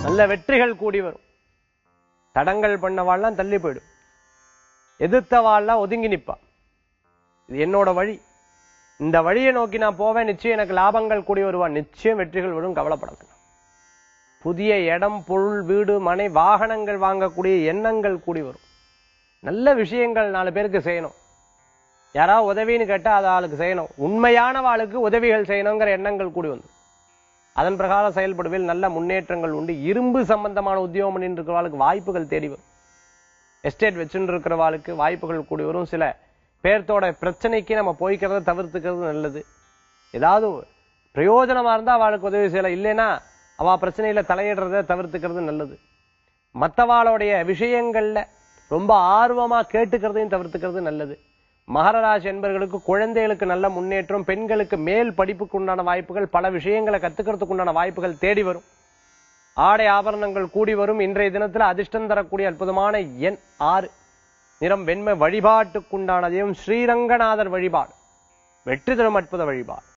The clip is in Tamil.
நல்ல வெற்றிகள் கூடி வரும் தடங்கள் பண்ணவாள்லாம் தள்ளி போயிடும் எதிர்த்தவாள்லாம் ஒதுங்கி நிப்பா இது என்னோட வழி இந்த வழியை நோக்கி நான் போவேன் நிச்சயம் எனக்கு லாபங்கள் கூடி வருவான் நிச்சயம் வெற்றிகள் வரும் கவலைப்பட வேண்டாம் புதிய இடம் பொருள் வீடு மனை வாகனங்கள் வாங்கக்கூடிய எண்ணங்கள் கூடி வரும் நல்ல விஷயங்கள் நாலு பேருக்கு செய்யணும் யாராவது உதவின்னு கேட்டா அது ஆளுக்கு செய்யணும் உண்மையான வாளுக்கு உதவிகள் செய்யணுங்கிற எண்ணங்கள் கூடி வந்து அதன் பிரகாரம் செயல்படுவில் நல்ல முன்னேற்றங்கள் உண்டு இரும்பு சம்பந்தமான உத்தியோகம் பண்ணிட்டு இருக்கிறவாளுக்கு வாய்ப்புகள் தேடி வரும் எஸ்டேட் வச்சுட்டு இருக்கிறவாளுக்கு வாய்ப்புகள் கூடி வரும் சில பேர்த்தோட பிரச்சனைக்கு நம்ம போய்க்கிறத தவிர்த்துக்கிறது நல்லது ஏதாவது பிரயோஜனமா இருந்தா அவளுக்கு உதவி செய்யலாம் இல்லைன்னா அவ பிரச்சனையில தலையிடுறத தவிர்த்துக்கிறது நல்லது மத்தவாளுடைய விஷயங்கள்ல ரொம்ப ஆர்வமா கேட்டுக்கிறதையும் தவிர்த்துக்கிறது நல்லது மகர ராசி என்பவர்களுக்கு குழந்தைகளுக்கு நல்ல முன்னேற்றம் பெண்களுக்கு மேல் படிப்புக்கு உண்டான வாய்ப்புகள் பல விஷயங்களை கத்துக்கிறதுக்கு உண்டான வாய்ப்புகள் தேடி வரும் ஆடை ஆபரணங்கள் கூடி வரும் இன்றைய தினத்துல அதிர்ஷ்டம் தரக்கூடிய அற்புதமான எண் ஆறு நிறம் வெண்மை வழிபாட்டுக்குண்டான தெய்வம் ஸ்ரீரங்கநாதர் வழிபாடு வெற்றி தரும் அற்புத வழிபாடு